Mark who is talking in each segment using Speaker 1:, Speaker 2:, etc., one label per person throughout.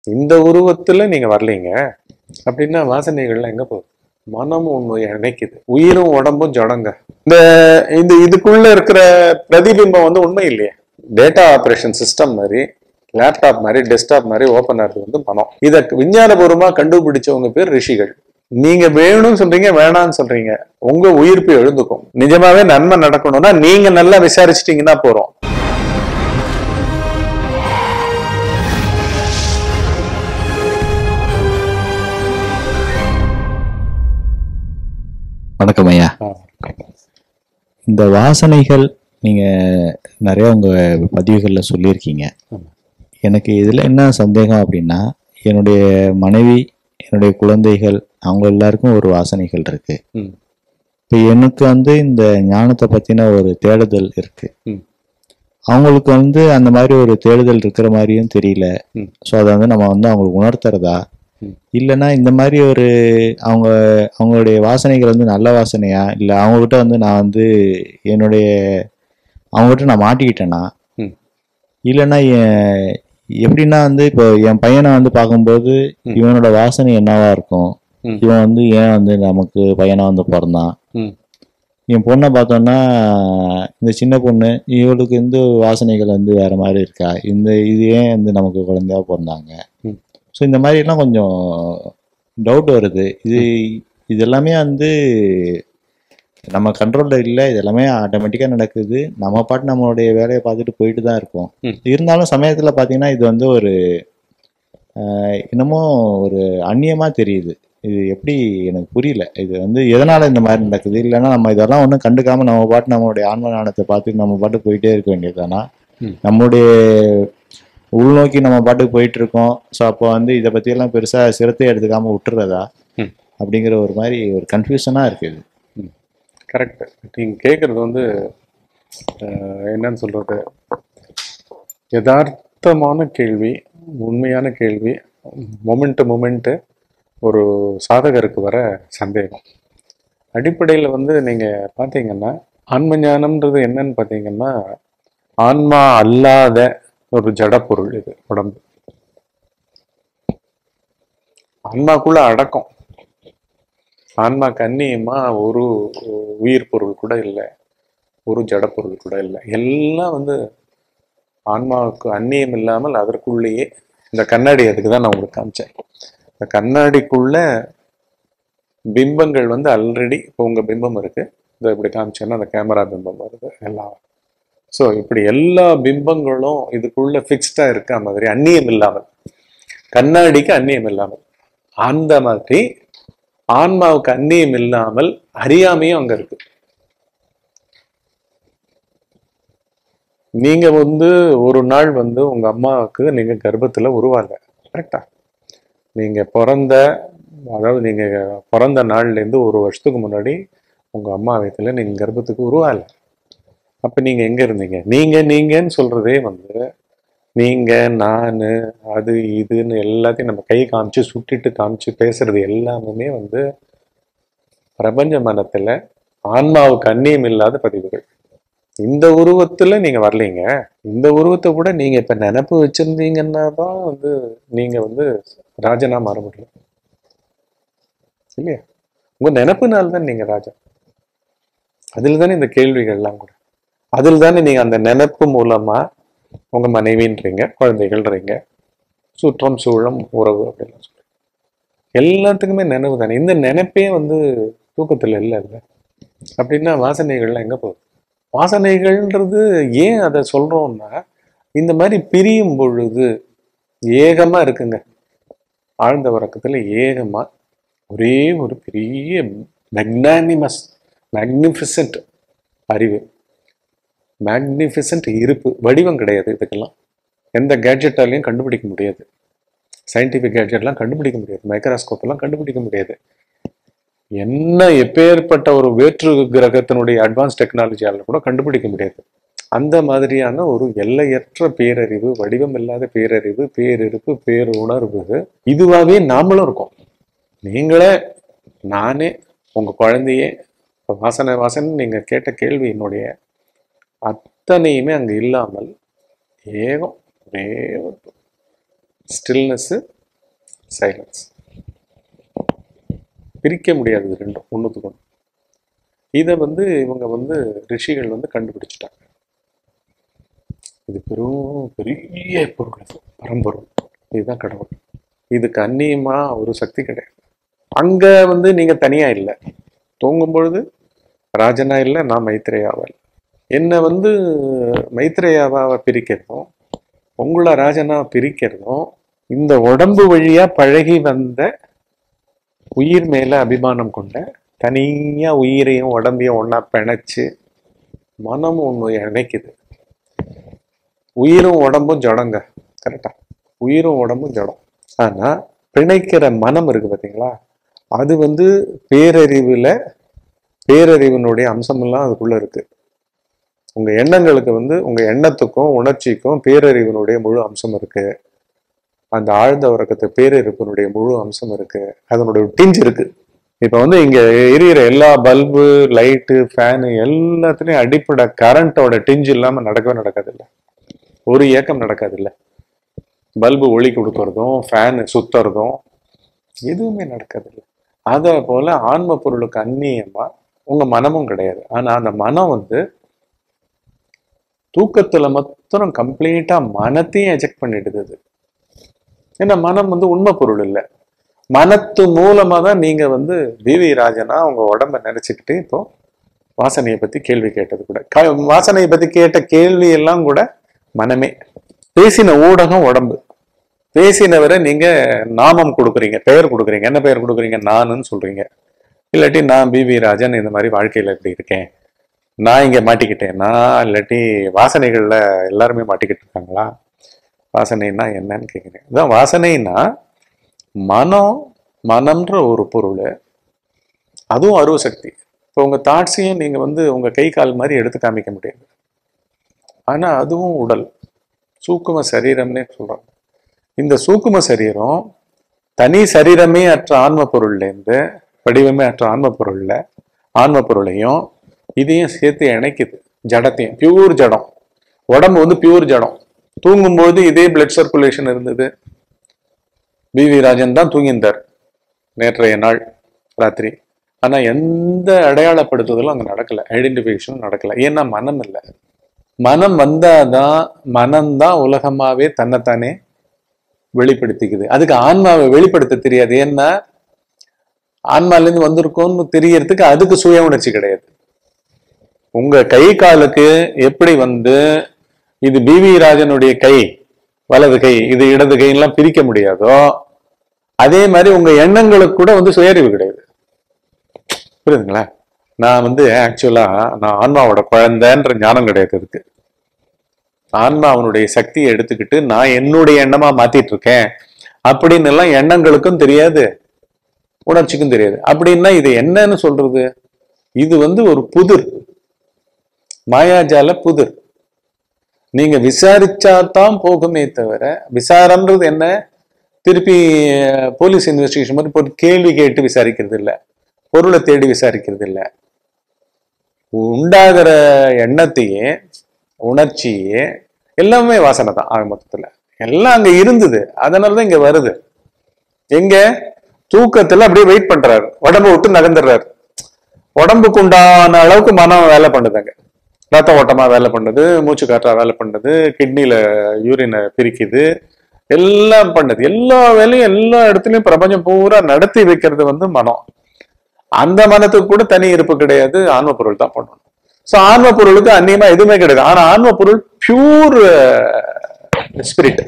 Speaker 1: இந்த உருவத்துல நீங்க வரலீங்க அப்படின்னா வாசனைகள்லாம் எங்க போகுது மனம் ஒண்ணு இணைக்குது உயிரும் உடம்பும் ஜடங்க இந்த இந்த இதுக்குள்ள இருக்கிற பிரதிபிம்பம் வந்து உண்மை இல்லையே டேட்டா ஆப்ரேஷன் சிஸ்டம் மாதிரி லேப்டாப் மாதிரி டெஸ்க்டாப் மாதிரி ஓப்பன் ஆகிறது வந்து மனம் இதை விஞ்ஞானபூர்வமா கண்டுபிடிச்சவங்க பேர் ரிஷிகள் நீங்க வேணும்னு சொல்றீங்க வேணாம்னு சொல்றீங்க உங்க உயிர்ப்பு எழுந்துக்கும் நிஜமாவே நன்மை நடக்கணும்னா நீங்க நல்லா விசாரிச்சிட்டீங்கன்னா போறோம்
Speaker 2: வணக்கம் ஐயா இந்த வாசனைகள் நீங்க நிறைய உங்க பதிவுகளில் சொல்லியிருக்கீங்க
Speaker 1: ஆமா.
Speaker 2: எனக்கு இதுல என்ன சந்தேகம் அப்படின்னா என்னுடைய மனைவி என்னுடைய குழந்தைகள் அவங்க எல்லாருக்கும் ஒரு வாசனைகள் இருக்கு
Speaker 1: ம்.
Speaker 2: இப்போ எனக்கு வந்து இந்த ஞானத்தை பத்தின ஒரு தேடுதல் இருக்கு
Speaker 1: ம்.
Speaker 2: அவங்களுக்கு வந்து அந்த மாதிரி ஒரு தேடுதல் இருக்கிற மாதிரியும் தெரியல
Speaker 1: ம்.
Speaker 2: ஸோ அதை வந்து நம்ம வந்து அவங்களுக்கு உணர்த்துறதா
Speaker 1: ம்.
Speaker 2: இல்லைன்னா இந்த மாதிரி ஒரு அவங்க அவங்களுடைய வாசனைகள் வந்து நல்ல வாசனையா இல்லை அவங்ககிட்ட வந்து நான் வந்து என்னுடைய அவங்ககிட்ட நான் மாட்டிக்கிட்டேனா
Speaker 1: ம்.
Speaker 2: இல்லைன்னா என்- எப்படின்னா வந்து இப்போ என் பையனை வந்து பார்க்கும்போது
Speaker 1: ம்.
Speaker 2: இவனோட வாசனை என்னவா இருக்கும்
Speaker 1: ம்.
Speaker 2: இவன் வந்து ஏன் வந்து நமக்கு பையனா வந்து பிறந்தான்
Speaker 1: ம்.
Speaker 2: என் பொண்ணை பார்த்தோன்னா இந்த சின்ன பொண்ணு இவளுக்கு வந்து வாசனைகள் வந்து வேற மாதிரி இருக்கா இந்த இது ஏன் வந்து நமக்கு குழந்தையா பிறந்தாங்க
Speaker 1: ம்.
Speaker 2: ஸோ இந்த மாதிரி எல்லாம் கொஞ்சம் டவுட் வருது இது இது எல்லாமே வந்து நம்ம கண்ட்ரோலில் இல்லை இது எல்லாமே ஆட்டோமேட்டிக்காக நடக்குது நம்ம பாட்டு நம்மளுடைய வேலையை பார்த்துட்டு போயிட்டு தான் இருக்கோம்
Speaker 1: ம்.
Speaker 2: இருந்தாலும் சமயத்தில் பார்த்தீங்கன்னா இது வந்து ஒரு ஆஹ், என்னமோ ஒரு அந்நியமாக தெரியுது இது எப்படி எனக்கு புரியல இது வந்து எதனால இந்த மாதிரி நடக்குது இல்லைன்னா நம்ம இதெல்லாம் ஒன்றும் கண்டுக்காம நம்ம பாட்டு நம்மளுடைய ஆன்ம ஞானத்தை பார்த்து நம்ம பாட்டு போயிட்டே இருக்க வேண்டியதுதானா
Speaker 1: ம்.
Speaker 2: நம்மளுடைய உள்நோக்கி நம்ம பாட்டுக்கு போயிட்டு இருக்கோம் ஸோ அப்போ வந்து இதை பற்றியெல்லாம் பெருசாக சிரத்தை எடுத்துக்காம விட்டுறதா
Speaker 1: ம்.
Speaker 2: அப்படிங்கிற ஒரு மாதிரி ஒரு கன்ஃபியூஷனாக இருக்குது
Speaker 1: கரெக்ட் நீங்க கேட்கறது வந்து அஹ், என்னன்னு சொல்றது யதார்த்தமான கேள்வி உண்மையான கேள்வி மொமெண்ட் மொமெண்ட்டு ஒரு சாதகருக்கு வர சந்தேகம் அடிப்படையில் வந்து நீங்க பார்த்தீங்கன்னா ஆன்ம ஞானம்ன்றது என்னன்னு பார்த்தீங்கன்னா ஆன்மா அல்லாத ஒரு ஜடப்பொருள் இது உடம்பு ஆன்மாக்குள்ள அடக்கம் ஆன்மா கண்ணியமா ஒரு உயிர் பொருள் கூட இல்லை ஒரு ஜடப்பொருள் கூட இல்லை எல்லாம் வந்து ஆன்மாவுக்கு அந்நியம் இல்லாமல் அதற்குள்ளேயே இந்த கண்ணாடி அதுக்கு தான் நான் உங்களுக்கு காமிச்சேன் இந்த கண்ணாடிக்குள்ள பிம்பங்கள் வந்து ஆல்ரெடி இப்போ உங்க பிம்பம் இருக்கு இதை இப்படி காமிச்சேன்னா அந்த கேமரா பிம்பம் வருது எல்லாம் ஸோ இப்படி எல்லா பிம்பங்களும் இதுக்குள்ள ஃபிக்ஸ்டா இருக்க மாதிரி அந்நியம் இல்லாமல் கண்ணாடிக்கு அந்நியம் இல்லாமல் அந்த மாதிரி ஆன்மாவுக்கு அந்நியம் இல்லாமல் அறியாமையும் அங்க இருக்கு நீங்க வந்து ஒரு நாள் வந்து உங்க அம்மாவுக்கு நீங்க கர்ப்பத்துல உருவாங்க கரெக்டா நீங்க பிறந்த அதாவது நீங்க பிறந்த நாள்ல இருந்து ஒரு வருஷத்துக்கு முன்னாடி உங்க அம்மா வயித்துல நீங்க கர்ப்பத்துக்கு உருவாகல அப்ப நீங்க எங்க இருந்தீங்க நீங்க நீங்கன்னு சொல்றதே வந்து நீங்க நானு அது இதுன்னு எல்லாத்தையும் நம்ம கை காமிச்சு சுட்டிட்டு காமிச்சு பேசுறது எல்லாமே வந்து பிரபஞ்ச மனத்துல ஆன்மாவுக்கு அந்நியம் இல்லாத பதிவுகள் இந்த உருவத்துல நீங்க வரலீங்க இந்த உருவத்தை கூட நீங்க இப்ப நினப்பு வச்சிருந்தீங்கன்னா தான் வந்து நீங்க வந்து ராஜனா மாற முடியும் இல்லையா உங்க நினப்புனால தான் நீங்க ராஜா அதில் தானே இந்த கேள்விகள்லாம் கூட அதில் தானே நீங்க அந்த நினப்பு மூலமா உங்க மனைவின்றீங்க குழந்தைகள்ன்றீங்க சுற்றம் சூழம் உறவு அப்படின்லாம் சொல்றீங்க எல்லாத்துக்குமே நினைவு தானே இந்த நினைப்பே வந்து தூக்கத்துல இல்லை இல்லை அப்படின்னா வாசனைகள்லாம் எங்க போகுது வாசனைகள்ன்றது ஏன் அதை சொல்றோம்னா இந்த மாதிரி பிரியும் பொழுது ஏகமா இருக்குங்க ஆழ்ந்த உறக்கத்துல ஏகமா ஒரே ஒரு பெரிய மெக்னானிமஸ் மேக்னிஃபிசன்ட் அறிவு மேக்னிஃபிசன்ட் இருப்பு வடிவம் கிடையாது இதுக்கெல்லாம் எந்த கேட்ஜெட்டாலையும் கண்டுபிடிக்க முடியாது சயின்டிஃபிக் கேட்ஜெட்லாம் கண்டுபிடிக்க முடியாது மைக்ரோஸ்கோப் எல்லாம் கண்டுபிடிக்க முடியாது என்ன எப்பேற்பட்ட ஒரு வேற்று கிரகத்தினுடைய அட்வான்ஸ் டெக்னாலஜியால கூட கண்டுபிடிக்க முடியாது அந்த மாதிரியான ஒரு எல்லையற்ற பேரறிவு வடிவம் இல்லாத பேரறிவு பேரிருப்பு பேருணர்வு இதுவாகவே நாமளும் இருக்கோம் நீங்களே நானே உங்க குழந்தையே இப்ப வாசனை வாசனை நீங்க கேட்ட கேள்வி என்னுடைய அத்தனையுமே அங்க இல்லாமல் ஏகம் ஒரே ஒரு ஸ்டில்னஸ் சைலன்ஸ் பிரிக்க முடியாது இது ரெண்டும் ஒன்றுத்துக்கு ஒன்று இதை வந்து இவங்க வந்து ரிஷிகள் வந்து கண்டுபிடிச்சிட்டாங்க இது பெரும் பெரிய பொருள் இது பரம்பொருள் இதுதான் கடவுள் இதுக்கு அந்நியமா ஒரு சக்தி கிடையாது அங்க வந்து நீங்க தனியா இல்லை தூங்கும் பொழுது ராஜனா இல்லை நான் மைத்ரேயாவா இல்லை என்னை வந்து மைத்ரேயாவாவை பிரிக்கிறதும் உங்களை ராஜனா பிரிக்கிறதும் இந்த உடம்பு வழியா பழகி வந்த உயிர் மேல அபிமானம் கொண்ட தனியா உயிரையும் உடம்பையும் ஒண்ணா பிணைச்சு மனமும் ஒன்று இணைக்குது உயிரும் உடம்பும் ஜடங்க கரெக்டா உயிரும் உடம்பும் ஜடம் ஆனா பிணைக்கிற மனம் இருக்கு பாத்தீங்களா அது வந்து பேரறிவுல பேரறிவினுடைய அம்சமெல்லாம் அதுக்குள்ள இருக்கு உங்க எண்ணங்களுக்கு வந்து உங்க எண்ணத்துக்கும் உணர்ச்சிக்கும் பேரறிவினுடைய முழு அம்சம் இருக்கு அந்த ஆழ்ந்த உறக்கத்து பேரறிவினுடைய முழு அம்சம் இருக்கு அதனுடைய டிஞ்ச் இருக்கு இப்ப வந்து இங்க எரியிற எல்லா பல்பு லைட்டு ஃபேனு எல்லாத்துலயும் அடிப்படை கரண்டோட டிஞ்ச் இல்லாம நடக்கவே நடக்காது இல்ல ஒரு இயக்கம் நடக்காது இல்ல பல்பு ஒளி கொடுக்கறதும் ஃபேனு சுத்துறதும் எதுவுமே நடக்காது இல்லை அதே போல ஆன்ம பொருளுக்கு அந்நியமா உங்க மனமும் கிடையாது ஆனா அந்த மனம் வந்து தூக்கத்துல மாத்திரம் கம்ப்ளீட்டா மனத்தையும் எஜெக்ட் பண்ணிடுது அது ஏன்னா மனம் வந்து உண்மை பொருள் இல்லை மனத்து மூலமா தான் நீங்க வந்து விவி ராஜனா உங்க உடம்ப நினைச்சுக்கிட்டு இப்போ வாசனையை பத்தி கேள்வி கேட்டது கூட க- வாசனையை பத்தி கேட்ட கேள்வி எல்லாம் கூட மனமே பேசின ஊடகம் உடம்பு பேசினவரை நீங்க நாமம் கொடுக்குறீங்க பெயர் கொடுக்குறீங்க என்ன பெயர் கொடுக்குறீங்க நானுன்னு சொல்றீங்க இல்லாட்டி நான் பிவி ராஜன் இந்த மாதிரி வாழ்க்கையில இப்படி இருக்கேன் நான் இங்க மாட்டிக்கிட்டேன்னா இல்லாட்டி வாசனைகள்ல எல்லாருமே மாட்டிக்கிட்டு இருக்காங்களா வாசனைன்னா என்னன்னு கேட்குறேன் இதான் வாசனைன்னா மனம் மனம்ன்ற ஒரு பொருள் அதுவும் அருவ சக்தி இப்போ உங்க தாட்ஸையும் நீங்க வந்து உங்க கை கால் மாதிரி எடுத்து காமிக்க முடியாது ஆனா அதுவும் உடல் சூக்கும சரீரம்னே சொல்றாங்க இந்த சூக்கும சரீரம் தனி சரீரமே அற்ற ஆன்ம பொருள்லேருந்து வடிவமே அற்ற ஆன்ம பொருள்ல ஆன்ம பொருளையும் இதையும் சேர்த்து இணைக்குது ஜடத்தையும் பியூர் ஜடம் உடம்பு வந்து பியூர் ஜடம் தூங்கும்போது இதே பிளட் சர்க்குலேஷன் இருந்தது பிவி ராஜன் தான் தூங்கியிருந்தார் நேற்றைய நாள் ராத்திரி ஆனா எந்த அடையாளப்படுத்துதலும் அங்க நடக்கல ஐடென்டிஃபிகேஷனும் நடக்கல ஏன்னா மனம் இல்லை மனம் வந்தாதான் மனம்தான் உலகமாவே தன்னைத்தானே வெளிப்படுத்திக்குது அதுக்கு ஆன்மாவை வெளிப்படுத்த தெரியாது ஏன்னா ஆன்மாலேருந்து வந்திருக்கோம்னு தெரியறதுக்கு அதுக்கு சுய உணர்ச்சி கிடையாது உங்க கை காலுக்கு எப்படி வந்து இது பிவி ராஜனுடைய கை வலது கை இது இடது கையெல்லாம் பிரிக்க முடியாதோ அதே மாதிரி உங்க எண்ணங்களுக்கு கூட வந்து சுயறிவு கிடையாது புரியுதுங்களா நான் வந்து ஆக்சுவலா நான் ஆன்மாவோட குழந்தைன்ற ஞானம் கிடையாது இதுக்கு ஆன்மா அவனுடைய சக்தியை எடுத்துக்கிட்டு நான் என்னுடைய எண்ணமா மாத்திட்டு இருக்கேன் அப்படின்னு எல்லாம் எண்ணங்களுக்கும் தெரியாது உணர்ச்சிக்கும் தெரியாது அப்படின்னா இது என்னன்னு சொல்றது இது வந்து ஒரு புதிர் மாயாஜால புதிர் நீங்க விசாரிச்சாதான் போகுமே தவிர விசாரம்ன்றது என்ன திருப்பி அஹ், போலீஸ் இன்வெஸ்டிகேஷன் மாதிரி ஒரு கேள்வி கேட்டு விசாரிக்கிறது இல்ல பொருளை தேடி விசாரிக்கிறது இல்ல உண்டாகிற எண்ணத்தையே உணர்ச்சியே எல்லாமே வாசனை தான் ஆக மொத்தத்துல எல்லாம் அங்க இருந்தது அதனாலதான் இங்க வருது எங்க தூக்கத்துல அப்படியே வெயிட் பண்றாரு உடம்ப விட்டு நகர்ந்துடுறாரு உடம்புக்கு உண்டான அளவுக்கு மனம் வேலை பண்ணுதுங்க ரத்த ஓட்டமா வேலை பண்ணுது மூச்சு காற்றா வேலை பண்ணுது கிட்னில யூரினை பிரிக்குது எல்லாம் பண்ணுது எல்லா வேலையும் எல்லா இடத்துலயும் பிரபஞ்சம் பூரா நடத்தி வைக்கிறது வந்து மனம் அந்த மனத்துக்கு கூட தனி இருப்பு கிடையாது ஆன்ம பொருள் தான் பண்ணணும் சோ ஆன்ம பொருளுக்கு அந்நியமா எதுவுமே கிடையாது ஆனா ஆன்ம பொருள் பியூர் ஸ்பிரிட்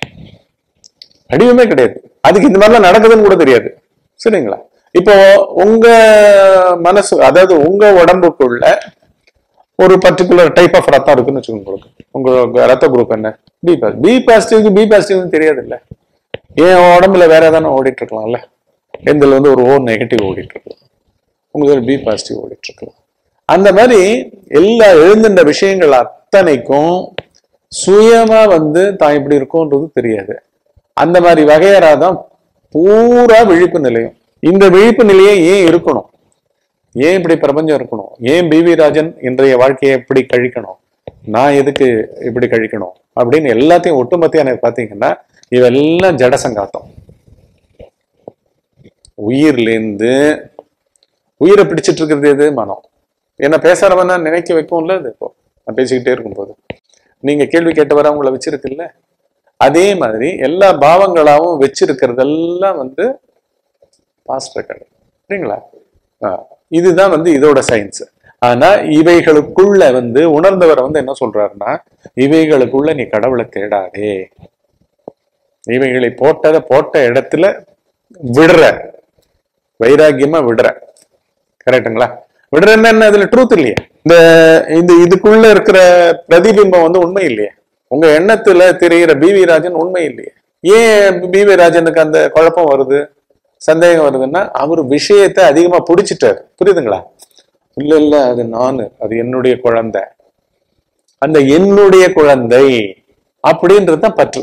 Speaker 1: வடிவமே கிடையாது அதுக்கு இந்த மாதிரிலாம் நடக்குதுன்னு கூட தெரியாது சரிங்களா இப்போ உங்க மனசு அதாவது உங்க உடம்புக்குள்ள ஒரு பர்டிகுலர் டைப் ஆஃப் ரத்தம் இருக்குன்னு வச்சுக்கோங்க உங்களுக்கு உங்க ரத்த குரூப் என்ன பி பாஸ் பி பாசிட்டிவ்க்கு பி பாசிட்டிவ்னு தெரியாது இல்ல என் உடம்புல வேற ஏதானே ஓடிட்டு இருக்கலாம்ல எந்தில் வந்து ஒரு ஓ நெகட்டிவ் ஓடிட்டு இருக்கலாம் உங்களுக்கு பி பாசிட்டிவ் ஓடிட்டு இருக்கலாம் அந்த மாதிரி எல்லா எழுந்துட்ட விஷயங்கள் அத்தனைக்கும் சுயமா வந்து தான் இப்படி இருக்கும்ன்றது தெரியாது அந்த மாதிரி வகையறா தான் பூரா விழிப்பு நிலையம் இந்த விழிப்பு நிலையை ஏன் இருக்கணும் ஏன் இப்படி பிரபஞ்சம் இருக்கணும் ஏன் பிவி ராஜன் இன்றைய வாழ்க்கையை எப்படி கழிக்கணும் நான் எதுக்கு இப்படி கழிக்கணும் அப்படின்னு எல்லாத்தையும் ஒட்டுமொத்தையா எனக்கு பார்த்தீங்கன்னா இவெல்லாம் ஜடசங்காத்தம் உயிர்லேருந்து உயிரை பிடிச்சிட்டு இருக்கிறது எது மனம் என்ன பேசுறவனா நினைக்க வைக்கும்ல அது இப்போ நான் பேசிக்கிட்டே இருக்கும்போது நீங்க கேள்வி கேட்டவரை உங்களை வச்சிருக்குல்ல அதே மாதிரி எல்லா பாவங்களாவும் வச்சிருக்கிறதெல்லாம் வந்து பாஸ்ட் ரெக்கார்டு சரிங்களா ஆ, இதுதான் வந்து இதோட சயின்ஸ் ஆனா இவைகளுக்குள்ள வந்து உணர்ந்தவர் வந்து என்ன சொல்றாருன்னா இவைகளுக்குள்ள நீ கடவுளை தேடாதே இவைகளை போட்டதை போட்ட இடத்துல விடுற வைராக்கியமா விடுற கரெக்ட்டுங்களா விடுறேன்னா என்ன அதுல ட்ரூத் இல்லையே இந்த இந்த இதுக்குள்ள இருக்கிற பிரதிபிம்பம் வந்து உண்மை இல்லையே உங்க எண்ணத்துல தெரிகிற பிவி ராஜன் உண்மை இல்லையே ஏன் பிவி ராஜனுக்கு அந்த குழப்பம் வருது சந்தேகம் வருதுன்னா அவர் விஷயத்தை அதிகமா பிடிச்சிட்டாரு புரியுதுங்களா இல்ல இல்ல அது நானு அது என்னுடைய குழந்தை அந்த என்னுடைய குழந்தை அப்படின்றது தான் பற்று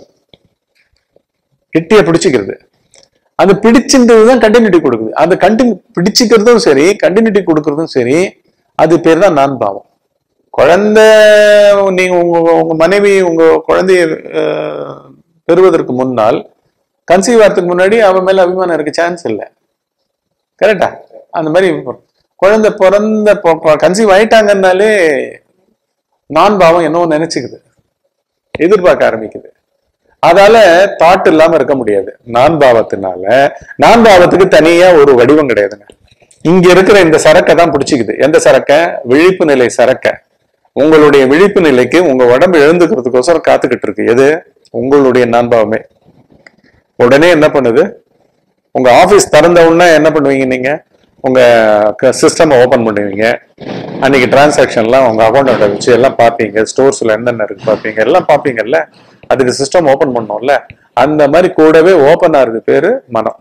Speaker 1: கிட்டிய பிடிச்சிக்கிறது அது பிடிச்சின்றது தான் கண்டினியூட்டி கொடுக்குது அந்த கண்டினியூ பிடிச்சிக்கிறதும் சரி கண்டினியூட்டி கொடுக்கறதும் சரி அது பேர் தான் நான் பாவம் குழந்தை நீங்க உங்க உங்க மனைவி உங்க குழந்தைய அஹ், பெறுவதற்கு முன்னால் கன்சீவ் ஆகிறதுக்கு முன்னாடி அவன் மேல அபிமானம் இருக்க சான்ஸ் இல்லை கரெக்டா அந்த மாதிரி குழந்தை பிறந்த கன்சீவ் ஆயிட்டாங்கன்னாலே நான் பாவம் என்னவோ நினைச்சுக்குது எதிர்பார்க்க ஆரம்பிக்குது அதால தாட் இல்லாம இருக்க முடியாது நான் பாவத்தினால நான் பாவத்துக்கு தனியா ஒரு வடிவம் கிடையாதுங்க இங்க இருக்கிற இந்த சரக்கை தான் பிடிச்சிக்குது எந்த சரக்கை விழிப்பு நிலை சரக்கை உங்களுடைய விழிப்பு நிலைக்கு உங்க உடம்பு எழுந்துக்கிறதுக்கோசரம் காத்துக்கிட்டு இருக்கு எது உங்களுடைய நான் பாவமே உடனே என்ன பண்ணுது உங்க ஆபீஸ் திறந்த உடனே என்ன பண்ணுவீங்க நீங்க உங்க சிஸ்டம் ஓபன் பண்ணுவீங்க அன்னைக்கு டிரான்சாக்ஷன்லாம் உங்க அக்கௌண்ட் வச்சு எல்லாம் பார்ப்பீங்க ஸ்டோர்ஸ்ல என்னென்ன இருக்கு பார்ப்பீங்க எல்லாம் பார்ப்பீங்கல்ல அதுக்கு சிஸ்டம் ஓபன் பண்ணோம்ல அந்த மாதிரி கூடவே ஓபன் ஆகுது பேரு மனம்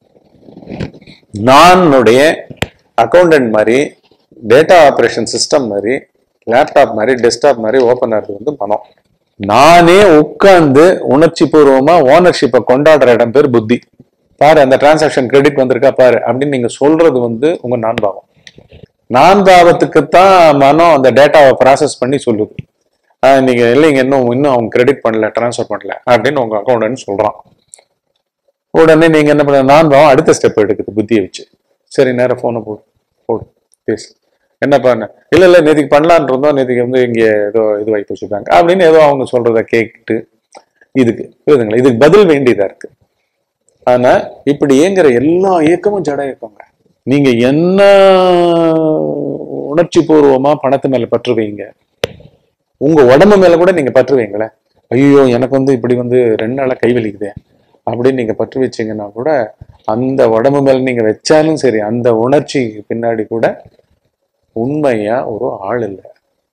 Speaker 1: நானுடைய அக்கௌண்டன்ட் மாதிரி டேட்டா ஆப்ரேஷன் சிஸ்டம் மாதிரி லேப்டாப் மாதிரி டெஸ்க்டாப் மாதிரி ஓப்பன் ஆகிறது வந்து மனம் நானே உட்கார்ந்து உணர்ச்சி பூர்வமா ஓனர்ஷிப்பை கொண்டாடுற இடம் பேர் புத்தி பாரு அந்த டிரான்சாக்ஷன் கிரெடிட் வந்திருக்கா பாரு அப்படின்னு நீங்க சொல்றது வந்து உங்க நான் பாவம் நான் பாவத்துக்கு தான் மனம் அந்த டேட்டாவை ப்ராசஸ் பண்ணி சொல்லுது ஆஹ் நீங்க இல்லைங்க இன்னும் இன்னும் அவங்க கிரெடிட் பண்ணல ட்ரான்ஸ்ஃபர் பண்ணல அப்படின்னு உங்க அக்கௌண்டன்ட் சொல்றான் உடனே நீங்க என்ன பண்ண நான் பாவம் அடுத்த ஸ்டெப் எடுக்குது புத்தியை வச்சு சரி நேரம் போனை போடு போடு பேசு என்ன பண்ண இல்ல இல்ல நேற்றுக்கு பண்ணலான் இருந்தோம் நேற்றுக்கு வந்து இங்க ஏதோ இது வைத்து வச்சிருக்காங்க அப்படின்னு ஏதோ அவங்க சொல்றத கேட்டு இதுக்கு புரியுதுங்களா இதுக்கு பதில் வேண்டியதா இருக்கு ஆனா இப்படி இயங்குற எல்லா இயக்கமும் ஜட இயக்கங்க நீங்க என்ன உணர்ச்சி பூர்வமா பணத்து மேல பற்று வைங்க உங்க உடம்பு மேல கூட நீங்க பற்று வைங்களேன் ஐயோ எனக்கு வந்து இப்படி வந்து ரெண்டு நாளா கை வலிக்குதே அப்படின்னு நீங்க பற்று வச்சீங்கன்னா கூட அந்த உடம்பு மேல நீங்க வச்சாலும் சரி அந்த உணர்ச்சி பின்னாடி கூட உண்மையா ஒரு ஆள் இல்லை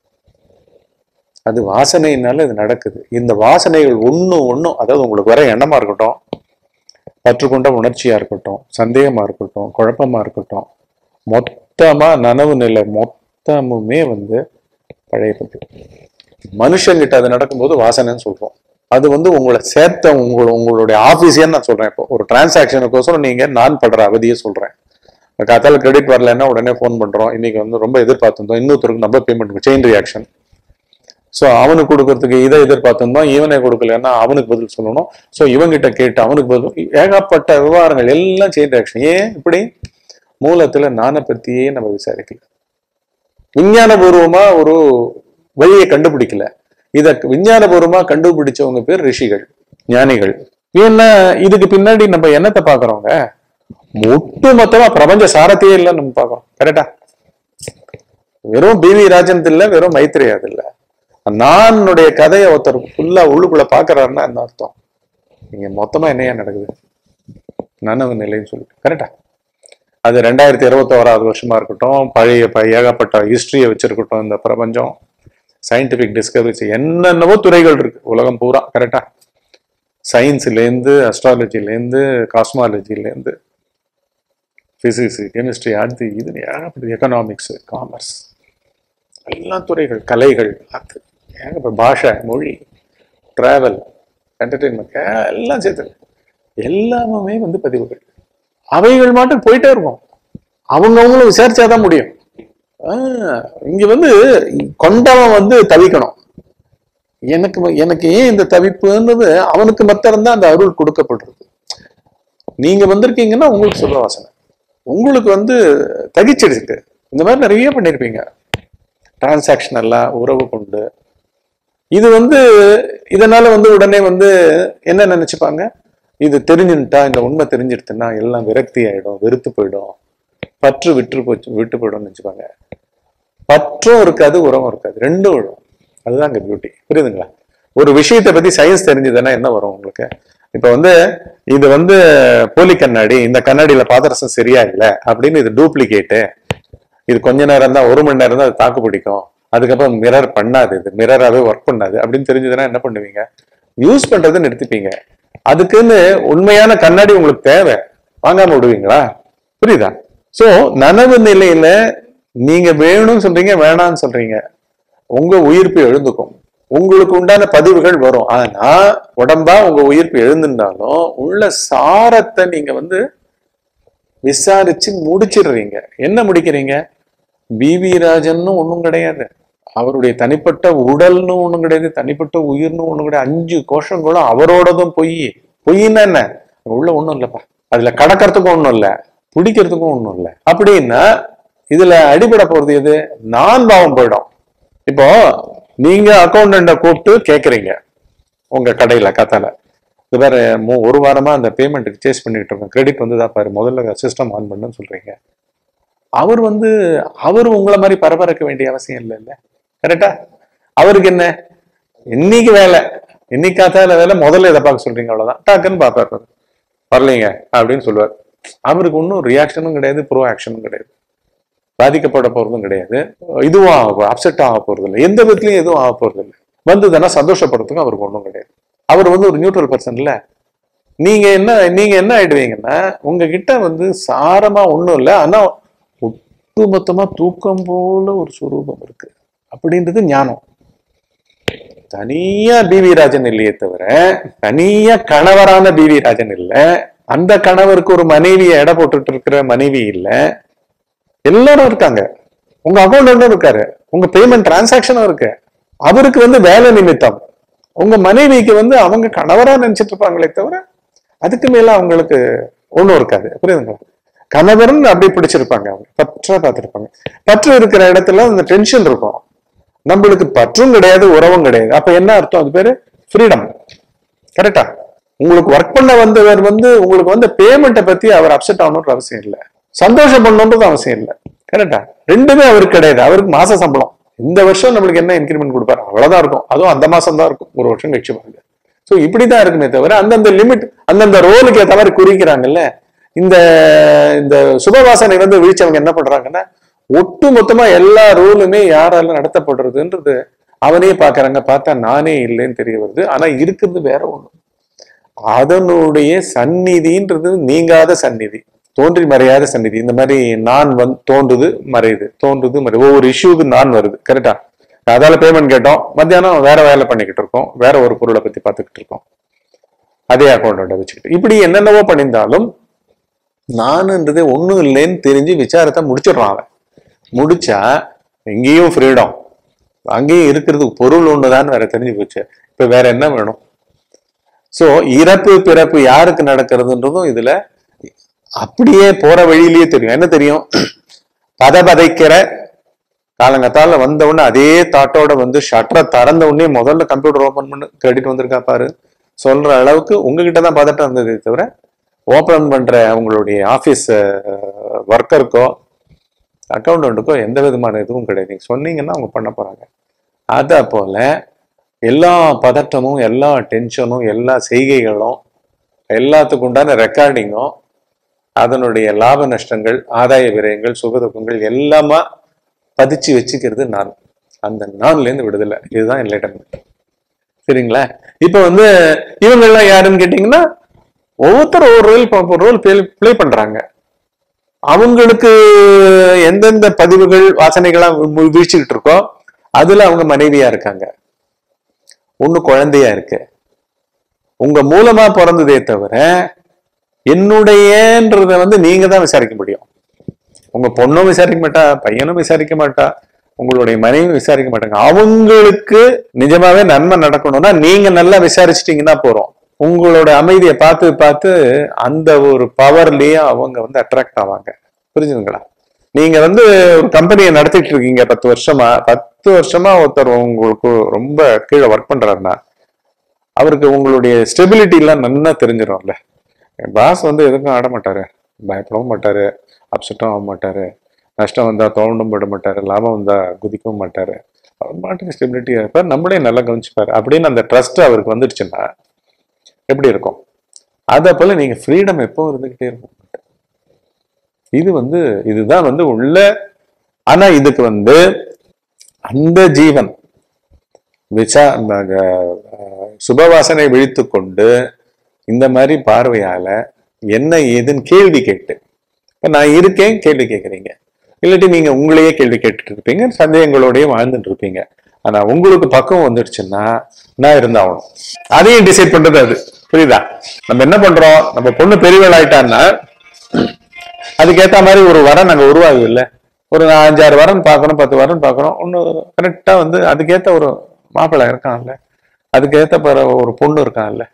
Speaker 1: அது வாசனையினால இது நடக்குது இந்த வாசனைகள் ஒண்ணும் ஒண்ணும் அதாவது உங்களுக்கு வர எண்ணமா இருக்கட்டும் பற்றுக்கொண்ட உணர்ச்சியா இருக்கட்டும் சந்தேகமா இருக்கட்டும் குழப்பமா இருக்கட்டும் மொத்தமா நனவு நிலை மொத்தமுமே வந்து பழைய பற்று மனுஷங்கிட்ட அது நடக்கும்போது வாசனைன்னு சொல்றோம் அது வந்து உங்களை சேர்த்த உங்கள உங்களுடைய ஆபீஸே நான் சொல்றேன் இப்போ ஒரு டிரான்சாக்ஷனுக்கோசரம் நீங்க நான் படுற அவதியை சொல்றேன் காத்தால கிரெடிட் வரலைன்னா உடனே ஃபோன் பண்றோம் இன்னைக்கு வந்து ரொம்ப எதிர்பார்த்திருந்தோம் இன்னொருத்தருக்கு நம்ம பேமெண்ட் செயின் ரியாக்ஷன் ஸோ அவனுக்கு கொடுக்கறதுக்கு இதை எதிர்பார்த்திருந்தோம் இவனை கொடுக்கலன்னா அவனுக்கு பதில் சொல்லணும் ஸோ இவங்கிட்ட கேட்டு அவனுக்கு பதில் ஏகப்பட்ட விவகாரங்கள் எல்லாம் செயின் ரியாக்ஷன் ஏன் இப்படி மூலத்துல நானை பத்தியே நம்ம விசாரிக்கல விஞ்ஞானபூர்வமா ஒரு வழியை கண்டுபிடிக்கல இத விஞ்ஞானபூர்வமா கண்டுபிடிச்சவங்க பேர் ரிஷிகள் ஞானிகள் ஏன்னா இதுக்கு பின்னாடி நம்ம என்னத்தை பாக்குறோங்க ஒட்டு மொத்தமா பிரபஞ்ச சாரத்தையே இல்லை நம்ம பாக்குறோம் கரெக்டா வெறும் பிவி ராஜன் இல்ல வெறும் மைத்ரேயாது இல்ல நானுடைய கதையை ஒருத்தர் ஃபுல்லா உள்ளுக்குள்ள பாக்குறாருன்னா என்ன அர்த்தம் நீங்க மொத்தமா என்னையா நடக்குது நனவு நிலைன்னு சொல்லிட்டு கரெக்டா அது ரெண்டாயிரத்தி இருபத்தி ஓராவது வருஷமா இருக்கட்டும் பழைய ப- ஏகப்பட்ட ஹிஸ்டரியை வச்சிருக்கட்டும் இந்த பிரபஞ்சம் சயின்டிபிக் டிஸ்கவரிஸ் என்னென்னவோ துறைகள் இருக்கு உலகம் பூரா கரெக்டா சயின்ஸ்லேருந்து அஸ்ட்ராலஜிலேருந்து காஸ்மாலஜிலேருந்து ஃபிசிக்ஸ் கெமிஸ்ட்ரி அது இது ஏகப்பட்ட எக்கனாமிக்ஸ் காமர்ஸ் எல்லா துறைகள் கலைகள் அது ஏகப்பட்ட பாஷை மொழி டிராவல் என்டர்டெயின்மெண்ட் எல்லாம் சேர்த்து எல்லாமே வந்து பதிவுகள் அவைகள் மட்டும் போயிட்டே இருக்கும் அவங்க அவங்களும் விசாரிச்சாதான் முடியும் ஆஹ் இங்க வந்து கொண்டவன் வந்து தவிக்கணும் எனக்கு வ- எனக்கு ஏன் இந்த தவிப்புன்றது அவனுக்கு மாத்திரம் தான் அந்த அருள் கொடுக்கப்படுறது நீங்க வந்திருக்கீங்கன்னா உங்களுக்கு சுபவாசனை உங்களுக்கு வந்து தகிச்சிடுச்சு இந்த மாதிரி நிறைய பண்ணியிருப்பீங்க டிரான்சாக்ஷனல்லா உறவு கொண்டு இது வந்து இதனால வந்து உடனே வந்து என்ன நினைச்சுப்பாங்க இது தெரிஞ்சுட்டா இந்த உண்மை தெரிஞ்சிடுத்துன்னா எல்லாம் விரக்தி ஆயிடும் வெறுத்து போயிடும் பற்று விட்டு போச்சு விட்டு போயிடும்னு நினைச்சுப்பாங்க பற்றும் இருக்காது உரமும் இருக்காது ரெண்டும் விடும் அதுதான் அங்க பியூட்டி புரியுதுங்களா ஒரு விஷயத்தை பத்தி சயின்ஸ் தெரிஞ்சதுன்னா என்ன வரும் உங்களுக்கு இப்ப வந்து இது வந்து போலி கண்ணாடி இந்த கண்ணாடியில பாதரசம் சரியா இல்லை அப்படின்னு இது டூப்ளிகேட்டு இது கொஞ்ச நேரம் தான் ஒரு மணி நேரம் தான் அது தாக்கு பிடிக்கும் அதுக்கப்புறம் மிரர் பண்ணாது இது மிரராகவே ஒர்க் பண்ணாது அப்படின்னு தெரிஞ்சதுன்னா என்ன பண்ணுவீங்க யூஸ் பண்றதை நிறுத்திப்பீங்க அதுக்குன்னு உண்மையான கண்ணாடி உங்களுக்கு தேவை வாங்காம விடுவீங்களா புரியுதா சோ நனவு நிலையில நீங்க வேணும்னு சொல்றீங்க வேணாம்னு சொல்றீங்க உங்க உயிர்ப்பு எழுந்துக்கும் உங்களுக்கு உண்டான பதிவுகள் வரும் ஆனா உடம்பா உங்க உயிர்ப்பு எழுந்திருந்தாலும் உள்ள சாரத்தை நீங்க வந்து விசாரிச்சு முடிச்சிடுறீங்க என்ன முடிக்கிறீங்க பிவி ராஜன்னு ஒண்ணும் கிடையாது அவருடைய தனிப்பட்ட உடல்னு ஒண்ணும் கிடையாது தனிப்பட்ட உயிர்னு ஒண்ணும் கிடையாது அஞ்சு கோஷங்களும் அவரோடதும் பொய் பொய்ன்னா என்ன அங்க உள்ள ஒண்ணும் இல்லப்பா அதுல கடக்கிறதுக்கும் ஒண்ணும் இல்ல பிடிக்கிறதுக்கும் ஒண்ணும் இல்ல அப்படின்னா இதுல அடிபட போறது எது நான் பாவம் போயிடும் இப்போ நீங்க அக்கௌண்டண்ட கூப்பிட்டு கேக்குறீங்க உங்க கடையில கத்தால இது வேற மூ ஒரு வாரமா அந்த பேமெண்ட்டுக்கு சேஸ் பண்ணிட்டு இருக்கோம் கிரெடிட் வந்ததா பாரு முதல்ல சிஸ்டம் ஆன் பண்ணுன்னு சொல்றீங்க அவர் வந்து அவர் உங்களை மாதிரி பரபரக்க வேண்டிய அவசியம் இல்லை இல்ல கரெக்டா அவருக்கு என்ன இன்னைக்கு வேலை இன்னைக்கு காத்தால வேலை முதல்ல இதை பார்க்க சொல்றீங்க அவ்வளவுதான் டாக்குன்னு பார்ப்பாரு வரலைங்க அப்படின்னு சொல்லுவார் அவருக்கு ஒன்றும் ரியாக்ஷனும் கிடையாது ப்ரோ ஆக்ஷனும் கிடையாது பாதிக்கப்பட போறதும் கிடையாது இதுவும் ஆக அப்செட் ஆக போறது இல்லை எந்த விதத்துலயும் எதுவும் ஆக போறது இல்லை வந்ததுன்னா சந்தோஷப்படுறதுக்கும் அவருக்கு ஒன்றும் கிடையாது அவர் வந்து ஒரு நியூட்ரல் பர்சன் இல்ல நீங்க என்ன நீங்க என்ன ஆயிடுவீங்கன்னா உங்ககிட்ட வந்து சாரமா ஒண்ணும் இல்லை ஆனா ஒட்டுமொத்தமா தூக்கம் போல ஒரு சுரூபம் இருக்கு அப்படின்றது ஞானம் தனியா பிவி ராஜன் இல்லையே தவிர தனியா கணவரான பிவி ராஜன் இல்ல அந்த கணவருக்கு ஒரு மனைவியை எடை போட்டுட்டு இருக்கிற மனைவி இல்ல எல்லாரும் இருக்காங்க உங்க அக்கௌண்ட் இருக்காரு உங்க பேமெண்ட் டிரான்சாக்ஷனும் இருக்கு அவருக்கு வந்து வேலை நிமித்தம் உங்க மனைவிக்கு வந்து அவங்க கணவரா நினைச்சிட்டு இருப்பாங்களே தவிர அதுக்கு மேல அவங்களுக்கு ஒண்ணும் இருக்காது புரியுதுங்களா கணவர்னு அப்படி பிடிச்சிருப்பாங்க அவங்க பற்றா பார்த்திருப்பாங்க பற்று இருக்கிற இடத்துல அந்த டென்ஷன் இருக்கும் நம்மளுக்கு பற்றும் கிடையாது உறவும் கிடையாது அப்ப என்ன அர்த்தம் அது பேரு ஃப்ரீடம் கரெக்டா உங்களுக்கு ஒர்க் பண்ண வந்தவர் வந்து உங்களுக்கு வந்து பேமெண்ட்டை பத்தி அவர் அப்செட் ஆகணுன்ற அவசியம் இல்லை சந்தோஷம் பண்ணணுன்றது அவசியம் இல்லை கரெக்டா ரெண்டுமே அவருக்கு கிடையாது அவருக்கு மாச சம்பளம் இந்த வருஷம் நம்மளுக்கு என்ன இன்க்ரிமெண்ட் கொடுப்பாரு அவ்வளவுதான் இருக்கும் அதுவும் அந்த மாசம் தான் இருக்கும் ஒரு வருஷம் கழிச்சு பாருங்க ஸோ இப்படிதான் இருக்குமே தவிர அந்தந்த லிமிட் அந்தந்த ரோலுக்கு ஏற்ற மாதிரி குறிக்கிறாங்கல்ல இந்த இந்த சுபவாசனை வந்து வீழ்ச்சவங்க என்ன பண்றாங்கன்னா ஒட்டு மொத்தமா எல்லா ரூலுமே யாரால நடத்தப்படுறதுன்றது அவனே பாக்குறாங்க பார்த்தா நானே இல்லைன்னு தெரிய வருது ஆனா இருக்கிறது வேற ஒண்ணு அதனுடைய சந்நிதின்றது நீங்காத சந்நிதி தோன்றி மறையாத சந்நிதி இந்த மாதிரி நான் வந்து தோன்றுது மறையுது தோன்றுது மறை ஒவ்வொரு இஷ்யூக்கு நான் வருது கரெக்டா அதால பேமெண்ட் கேட்டோம் மத்தியானம் வேற வேலை பண்ணிக்கிட்டு இருக்கோம் வேற ஒரு பொருளை பத்தி பார்த்துக்கிட்டு இருக்கோம் அதே அக்கௌண்ட் வச்சுக்கிட்டு இப்படி என்னென்னவோ பண்ணியிருந்தாலும் நானுன்றது ஒண்ணும் இல்லைன்னு தெரிஞ்சு விசாரத்தை முடிச்சிடுறான் அவன் முடிச்சா எங்கேயும் ஃப்ரீடம் அங்கேயும் இருக்கிறதுக்கு பொருள் ஒண்ணுதான் வேற தெரிஞ்சு போச்சு இப்ப வேற என்ன வேணும் சோ இறப்பு பிறப்பு யாருக்கு நடக்கிறதுன்றதும் இதுல அப்படியே போற வழியிலேயே தெரியும் என்ன தெரியும் பத பதைக்கிற காலங்கத்தால வந்த உடனே அதே தாட்டோட வந்து ஷட்டரை திறந்த உடனே முதல்ல கம்ப்யூட்டர் ஓபன் பண்ணு கிரெடிட் வந்திருக்கா பாரு சொல்ற அளவுக்கு உங்ககிட்ட தான் பதட்டம் இருந்ததே தவிர ஓபன் பண்ற உங்களுடைய ஆபீஸ் ஒர்க்கருக்கோ அக்கௌண்டண்ட்டுக்கோ எந்த விதமான இதுவும் கிடையாது நீங்க சொன்னீங்கன்னா அவங்க பண்ண போறாங்க அத போல எல்லா பதட்டமும் எல்லா டென்ஷனும் எல்லா செய்கைகளும் எல்லாத்துக்கு உண்டான ரெக்கார்டிங்கும் அதனுடைய லாப நஷ்டங்கள் ஆதாய விரயங்கள் சுகதுக்கங்கள் எல்லாமா பதிச்சு வச்சுக்கிறது நான் அந்த நான்ல இருந்து விடுதலை இதுதான் என்லைட்டன்மெண்ட் சரிங்களா இப்ப வந்து இவங்க எல்லாம் யாருன்னு கேட்டீங்கன்னா ஒவ்வொருத்தர் ஒவ்வொரு ரோல் ரோல் ப்ளே பண்றாங்க அவங்களுக்கு எந்தெந்த பதிவுகள் வாசனைகளா வீ- வீழ்ச்சிக்கிட்டு இருக்கோ அதுல அவங்க மனைவியா இருக்காங்க ஒண்ணு குழந்தையா இருக்கு உங்க மூலமா பிறந்ததே தவிர என்னுடையன்றத வந்து நீங்க தான் விசாரிக்க முடியும் உங்க பொண்ணும் விசாரிக்க மாட்டா பையனும் விசாரிக்க மாட்டா உங்களுடைய மனைவி விசாரிக்க மாட்டாங்க அவங்களுக்கு நிஜமாவே நன்மை நடக்கணும்னா நீங்க நல்லா விசாரிச்சிட்டீங்கன்னா போறோம் உங்களோட அமைதியை பார்த்து பார்த்து அந்த ஒரு பவர்லயே அவங்க வந்து அட்ராக்ட் ஆவாங்க புரிஞ்சுதுங்களா நீங்க வந்து ஒரு கம்பெனியை நடத்திட்டு இருக்கீங்க பத்து வருஷமா பத்து வருஷமா ஒருத்தர் உங்களுக்கு ரொம்ப கீழே ஒர்க் பண்றாருன்னா அவருக்கு உங்களுடைய ஸ்டெபிலிட்டி எல்லாம் நல்லா தெரிஞ்சிடும்ல பாஸ் வந்து எதுக்கும் ஆட மாட்டாரு பயப்படவும் மாட்டாரு அப்செட்டும் ஆக மாட்டாரு நஷ்டம் வந்தா தோண்டும் விட மாட்டாரு லாபம் வந்தா குதிக்கவும் மாட்டாரு அவர் மாட்டுக்கு ஸ்டெபிலிட்டியா இருப்பார் நம்மளே நல்லா கவனிச்சுப்பாரு அப்படின்னு அந்த ட்ரஸ்ட் அவருக்கு வந்துடுச்சுன்னா எப்படி இருக்கும் அதை போல நீங்க ஃப்ரீடம் எப்போ இருந்துகிட்டே இருக்கும் இது வந்து இதுதான் வந்து உள்ள ஆனா இதுக்கு வந்து அந்த ஜீவன் விசா அஹ், சுபவாசனை விழித்து கொண்டு இந்த மாதிரி பார்வையால என்ன ஏதுன்னு கேள்வி கேட்டு இப்ப நான் இருக்கேன் கேள்வி கேட்குறீங்க இல்லாட்டி நீங்க உங்களையே கேள்வி கேட்டுட்டு இருப்பீங்க சந்தேகங்களோடய வாழ்ந்துட்டு இருப்பீங்க ஆனா உங்களுக்கு பக்கம் வந்துடுச்சுன்னா நான் இருந்தாகணும் அதையும் டிசைட் பண்றது அது புரியுதா நம்ம என்ன பண்றோம் நம்ம பொண்ணு பெரியவள் ஆயிட்டான்னா அதுக்கேத்த மாதிரி ஒரு வரன் நாங்க உருவாகுது இல்ல ஒரு நான் அஞ்சாறு வரன் பார்க்கணும் பத்து வரன் பார்க்கறோம் ஒண்ணு கரெக்டா வந்து அதுக்கேத்த ஒரு மாப்பிள்ளை இருக்கான்ல அதுக்கேத்த பிற ஒரு பொண்ணு இருக்கான்ல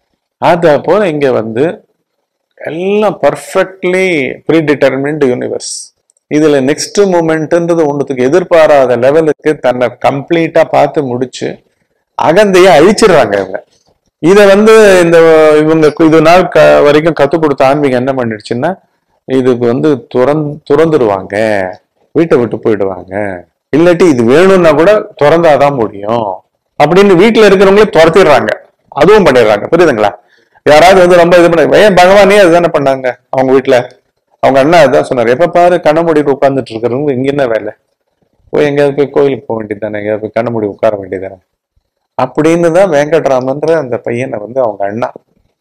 Speaker 1: அத போல இங்க வந்து எல்லாம் பர்ஃபெக்ட்லி ப்ரீடிட்டர்மின்டு யூனிவர்ஸ் இதுல நெக்ஸ்ட் மூமெண்ட்ன்றது ஒண்ணுத்துக்கு எதிர்பாராத லெவலுக்கு தன்னை கம்ப்ளீட்டா பார்த்து முடிச்சு அகந்தைய அழிச்சிடுறாங்க இவங்க இத வந்து இந்த இவங்க இது நாள் க வரைக்கும் கத்துக் கொடுத்த ஆன்மீகம் என்ன பண்ணிடுச்சுன்னா இதுக்கு வந்து துறந் துறந்துடுவாங்க வீட்டை விட்டு போயிடுவாங்க இல்லாட்டி இது வேணும்னா கூட திறந்தாதான் முடியும் அப்படின்னு வீட்டுல இருக்கிறவங்களே துரத்திடுறாங்க அதுவும் பண்ணிடுறாங்க புரியுதுங்களா யாராவது வந்து ரொம்ப இது பண்ண ஏன் பகவானே அதுதானே பண்ணாங்க அவங்க வீட்டுல அவங்க அண்ணா அதுதான் சொன்னார் எப்ப பாரு கண்ண மூடிட்டு உட்கார்ந்துட்டு இருக்கிறவங்க இங்க என்ன வேலை போய் எங்கேயாவது போய் கோயிலுக்கு போக வேண்டியதானே எங்கேயாவது போய் கண்ண மூடி உட்கார வேண்டியதானே அப்படின்னு தான் வெங்கட்ராமன்ற அந்த பையனை வந்து அவங்க அண்ணா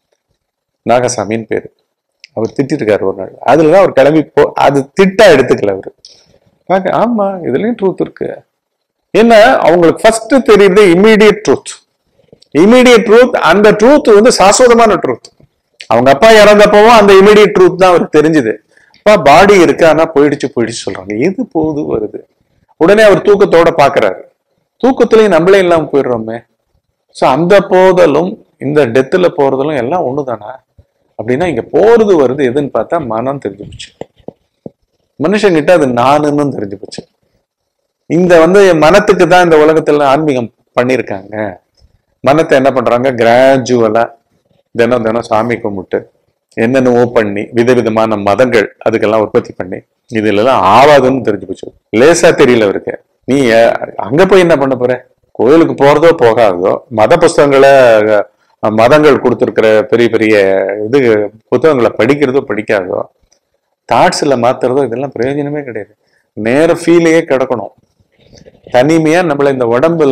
Speaker 1: நாகசாமின்னு பேரு அவர் திட்டிருக்காரு ஒரு நாள் அதுலதான் அவர் கிளம்பி போ அது திட்டா எடுத்துக்கல அவரு பார்க்க ஆமா இதுலயும் ட்ரூத் இருக்கு ஏன்னா அவங்களுக்கு ஃபர்ஸ்ட் தெரியுது இம்மீடியட் ட்ரூத் இம்மீடியட் ட்ரூத் அந்த ட்ரூத் வந்து சாஸ்வதமான ட்ரூத் அவங்க அப்பா இறந்தப்பவும் அந்த இம்மீடியட் ட்ரூத் தான் அவருக்கு தெரிஞ்சுது அப்பா பாடி இருக்கு ஆனா போயிடுச்சு போயிடுச்சு சொல்றாங்க எது போகுது வருது உடனே அவர் தூக்கத்தோட பாக்குறாரு தூக்கத்திலையும் நம்மளே இல்லாம போயிடுறோமே சோ அந்த போதலும் இந்த டெத்துல போறதலும் எல்லாம் ஒண்ணுதானா அப்படின்னா இங்க போறது வருது எதுன்னு பார்த்தா மனம் தெரிஞ்சு போச்சு மனுஷங்கிட்ட அது நானுன்னு தெரிஞ்சு போச்சு இந்த வந்து மனத்துக்கு தான் இந்த உலகத்துல ஆன்மீகம் பண்ணியிருக்காங்க மனத்தை என்ன பண்றாங்க கிராஜுவலா தினம் தினம் சாமி கும்பிட்டு என்னென்னவோ பண்ணி விதவிதமான மதங்கள் அதுக்கெல்லாம் உற்பத்தி பண்ணி இதுல எல்லாம் ஆவாதுன்னு தெரிஞ்சு போச்சு லேசா தெரியல அவருக்கு நீ அஹ், அங்க போய் என்ன பண்ண போற கோயிலுக்கு போறதோ போகாதோ மத புஸ்தகங்களை அஹ், மதங்கள் கொடுத்துருக்கிற பெரிய பெரிய இது புத்தகங்களை படிக்கிறதோ படிக்காதோ தாட்ஸ்ல மாத்துறதோ இதெல்லாம் பிரயோஜனமே கிடையாது நேர ஃபீலையே கிடக்கணும் தனிமையா நம்மள இந்த உடம்புல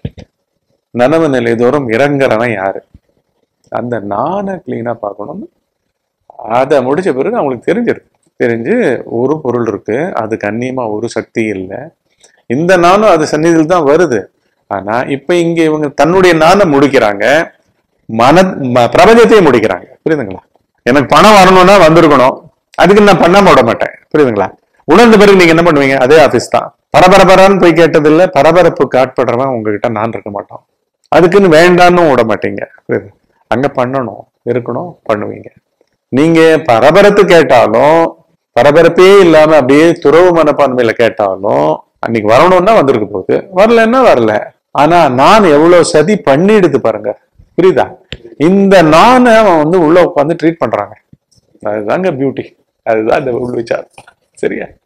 Speaker 1: நனவு நிலை தோறும் இறங்குறவன் யாரு அந்த நானை கிளீனா பார்க்கணும்னு அதை முடிச்ச பிறகு அவங்களுக்கு தெரிஞ்சிருக்கு தெரிஞ்சு ஒரு பொருள் இருக்கு அது கண்ணியமா ஒரு சக்தி இல்லை இந்த நானும் அது சந்நிதியில் தான் வருது ஆனா இப்ப இங்க இவங்க தன்னுடைய நானை முடிக்கிறாங்க மன ம- பிரபஞ்சத்தையும் முடிக்கிறாங்க புரியுதுங்களா எனக்கு பணம் வரணும்னா வந்திருக்கணும் அதுக்கு நான் பண்ணாம விட மாட்டேன் புரியுதுங்களா உணர்ந்த பிறகு நீங்க என்ன பண்ணுவீங்க அதே ஆபீஸ் தான் பரபரப்பரான்னு போய் கேட்டது இல்ல பரபரப்பு காட்படுறவன் உங்ககிட்ட நான் இருக்க மாட்டோம் அதுக்குன்னு வேண்டான்னு விட மாட்டீங்க புரியுது? அங்க பண்ணணும் இருக்கணும் பண்ணுவீங்க நீங்க பரபரத்து கேட்டாலும் பரபரப்பே இல்லாம அப்படியே துறவு மனப்பான்மையில கேட்டாலும் அன்னைக்கு வரணும்னா வந்திருக்க போகுது வரலன்னா வரல ஆனா நான் எவ்வளவு சதி பண்ணிடுது பாருங்க புரியுதா இந்த நானை அவன் வந்து உள்ள உட்காந்து ட்ரீட் பண்றாங்க அதுதாங்க பியூட்டி அதுதான் இந்த உள் விசாரம் சரியா